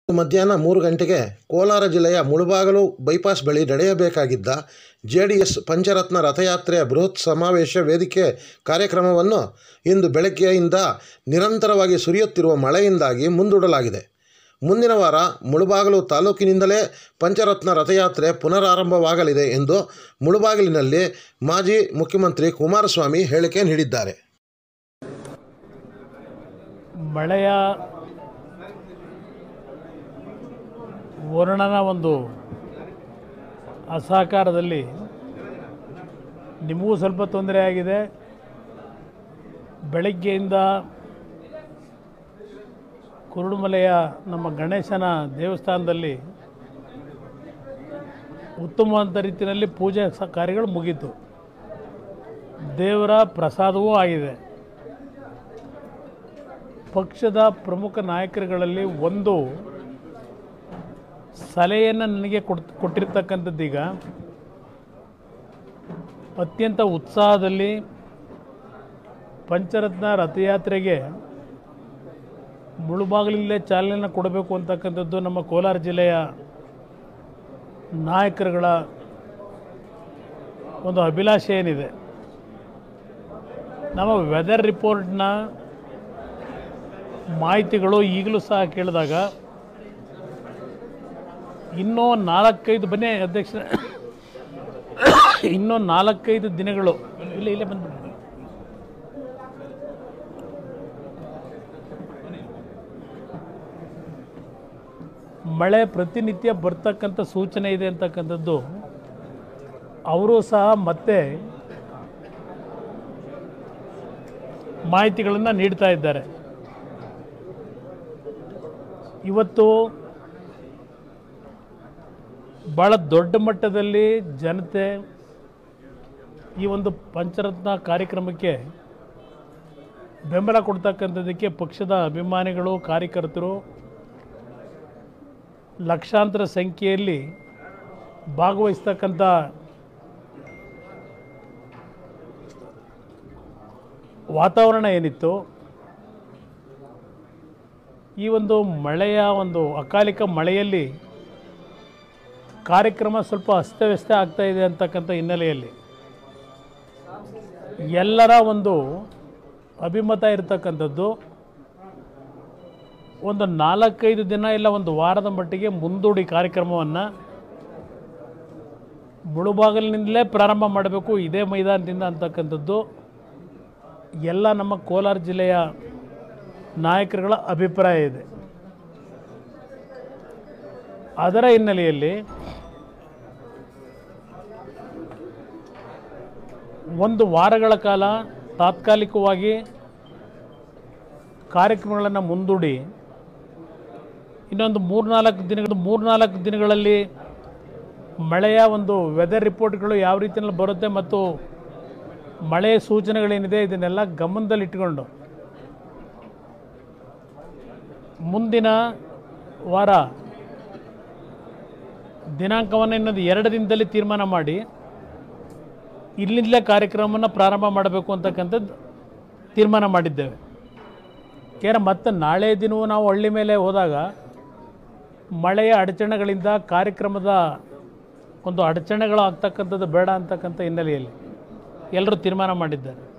ಮಧ್ಯಾಹ್ನ ಮೂರು ಗಂಟೆಗೆ ಕೋಲಾರ ಜಿಲ್ಲೆಯ ಮುಳುಬಾಗಲು ಬೈಪಾಸ್ ಬಳಿ ನಡೆಯಬೇಕಾಗಿದ್ದ ಜೆ ಡಿ ಎಸ್ ಪಂಚರತ್ನ ರಥಯಾತ್ರೆಯ ಬೃಹತ್ ಸಮಾವೇಶ ವೇದಿಕೆ ಕಾರ್ಯಕ್ರಮವನ್ನು ಇಂದು ಬೆಳಗ್ಗೆಯಿಂದ ನಿರಂತರವಾಗಿ ಸುರಿಯುತ್ತಿರುವ ಮಳೆಯಿಂದಾಗಿ ಮುಂದೂಡಲಾಗಿದೆ ಮುಂದಿನ ವಾರ ಮುಳುಬಾಗಿಲು ತಾಲೂಕಿನಿಂದಲೇ ಪಂಚರತ್ನ ರಥಯಾತ್ರೆ ಪುನರಾರಂಭವಾಗಲಿದೆ ಎಂದು ಮುಳುಬಾಗಿಲಿನಲ್ಲಿ ಮಾಜಿ ಮುಖ್ಯಮಂತ್ರಿ ಕುಮಾರಸ್ವಾಮಿ ಹೇಳಿಕೆ ನೀಡಿದ್ದಾರೆ ಮಳೆಯ ವರ್ಣನ ಒಂದು ಅಸಹಕಾರದಲ್ಲಿ ನಿಮಗೂ ಸ್ವಲ್ಪ ತೊಂದರೆ ಆಗಿದೆ ಬೆಳಗ್ಗೆಯಿಂದ ಕುರುಡುಮಲೆಯ ನಮ್ಮ ಗಣೇಶನ ದೇವಸ್ಥಾನದಲ್ಲಿ ಉತ್ತಮವಾದ ರೀತಿಯಲ್ಲಿ ಪೂಜೆ ಸ ಕಾರ್ಯಗಳು ಮುಗೀತು ದೇವರ ಪ್ರಸಾದವೂ ಆಗಿದೆ ಪಕ್ಷದ ಪ್ರಮುಖ ನಾಯಕರುಗಳಲ್ಲಿ ಒಂದು ಸಲಹೆಯನ್ನು ನನಗೆ ಕೊಟ್ ಕೊಟ್ಟಿರ್ತಕ್ಕಂಥದ್ದೀಗ ಅತ್ಯಂತ ಉತ್ಸಾಹದಲ್ಲಿ ಪಂಚರತ್ನ ರಥಯಾತ್ರೆಗೆ ಮುಳುಬಾಗಿಲಲ್ಲೇ ಚಾಲನೆಯನ್ನು ಕೊಡಬೇಕು ಅಂತಕ್ಕಂಥದ್ದು ನಮ್ಮ ಕೋಲಾರ ಜಿಲ್ಲೆಯ ನಾಯಕರುಗಳ ಒಂದು ಅಭಿಲಾಷೆ ಏನಿದೆ ನಮ್ಮ ವೆದರ್ ರಿಪೋರ್ಟ್ನ ಮಾಹಿತಿಗಳು ಈಗಲೂ ಸಹ ಕೇಳಿದಾಗ ಇನ್ನೂ ನಾಲ್ಕೈದು ಬನ್ನಿ ಅಧ್ಯಕ್ಷ ಇನ್ನೂ ನಾಲ್ಕೈದು ದಿನಗಳು ಇಲ್ಲ ಇಲ್ಲೇ ಬಂದ್ಬಿಡಿ ಮಳೆ ಪ್ರತಿನಿತ್ಯ ಬರ್ತಕ್ಕಂಥ ಸೂಚನೆ ಇದೆ ಅಂತಕ್ಕಂಥದ್ದು ಅವರು ಸಹ ಮತ್ತೆ ಮಾಹಿತಿಗಳನ್ನು ನೀಡ್ತಾ ಇದ್ದಾರೆ ಇವತ್ತು ಭಾಳ ದೊಡ್ಡ ಮಟ್ಟದಲ್ಲಿ ಜನತೆ ಈ ಒಂದು ಪಂಚರತ್ನ ಕಾರ್ಯಕ್ರಮಕ್ಕೆ ಬೆಂಬಲ ಕೊಡ್ತಕ್ಕಂಥದ್ದಕ್ಕೆ ಪಕ್ಷದ ಅಭಿಮಾನಿಗಳು ಕಾರ್ಯಕರ್ತರು ಲಕ್ಷಾಂತರ ಸಂಖ್ಯೆಯಲ್ಲಿ ಭಾಗವಹಿಸ್ತಕ್ಕಂಥ ವಾತಾವರಣ ಏನಿತ್ತು ಈ ಒಂದು ಮಳೆಯ ಒಂದು ಅಕಾಲಿಕ ಮಳೆಯಲ್ಲಿ ಕಾರ್ಯಕ್ರಮ ಸ್ವಲ್ಪ ಅಸ್ತವ್ಯಸ್ತ ಆಗ್ತಾ ಇದೆ ಅಂತಕ್ಕಂಥ ಹಿನ್ನೆಲೆಯಲ್ಲಿ ಎಲ್ಲರ ಒಂದು ಅಭಿಮತ ಇರತಕ್ಕಂಥದ್ದು ಒಂದು ನಾಲ್ಕೈದು ದಿನ ಇಲ್ಲ ಒಂದು ವಾರದ ಮಟ್ಟಿಗೆ ಮುಂದೂಡಿ ಕಾರ್ಯಕ್ರಮವನ್ನು ಮುಳುಬಾಗಿಲಿನಿಂದಲೇ ಪ್ರಾರಂಭ ಮಾಡಬೇಕು ಇದೇ ಮೈದಾನದಿಂದ ಅಂತಕ್ಕಂಥದ್ದು ಎಲ್ಲ ನಮ್ಮ ಕೋಲಾರ ಜಿಲ್ಲೆಯ ನಾಯಕರುಗಳ ಅಭಿಪ್ರಾಯ ಇದೆ ಅದರ ಹಿನ್ನೆಲೆಯಲ್ಲಿ ಒಂದು ವಾರಗಳ ಕಾಲ ತಾತ್ಕಾಲಿಕವಾಗಿ ಕಾರ್ಯಕ್ರಮಗಳನ್ನು ಮುಂದೂಡಿ ಇನ್ನೊಂದು ಮೂರ್ನಾಲ್ಕು ದಿನಗಳು ಮೂರ್ನಾಲ್ಕು ದಿನಗಳಲ್ಲಿ ಮಳೆಯ ಒಂದು ವೆದರ್ ರಿಪೋರ್ಟ್ಗಳು ಯಾವ ರೀತಿಯಲ್ಲಿ ಬರುತ್ತೆ ಮತ್ತು ಮಳೆಯ ಸೂಚನೆಗಳೇನಿದೆ ಇದನ್ನೆಲ್ಲ ಗಮನದಲ್ಲಿಟ್ಟುಕೊಂಡು ಮುಂದಿನ ವಾರ ದಿನಾಂಕವನ್ನು ಇನ್ನೊಂದು ಎರಡು ದಿನದಲ್ಲಿ ತೀರ್ಮಾನ ಮಾಡಿ ಇಲ್ಲಿಂದಲೇ ಕಾರ್ಯಕ್ರಮವನ್ನು ಪ್ರಾರಂಭ ಮಾಡಬೇಕು ಅಂತಕ್ಕಂಥದ್ದು ತೀರ್ಮಾನ ಮಾಡಿದ್ದೇವೆ ಕೇರ ಮತ್ತೆ ನಾಳೆ ದಿನವೂ ನಾವು ಹಳ್ಳಿ ಮೇಲೆ ಹೋದಾಗ ಮಳೆಯ ಅಡಚಣೆಗಳಿಂದ ಕಾರ್ಯಕ್ರಮದ ಒಂದು ಅಡಚಣೆಗಳು ಆಗ್ತಕ್ಕಂಥದ್ದು ಬೇಡ ಅಂತಕ್ಕಂಥ ಹಿನ್ನೆಲೆಯಲ್ಲಿ ಎಲ್ಲರೂ ತೀರ್ಮಾನ ಮಾಡಿದ್ದಾರೆ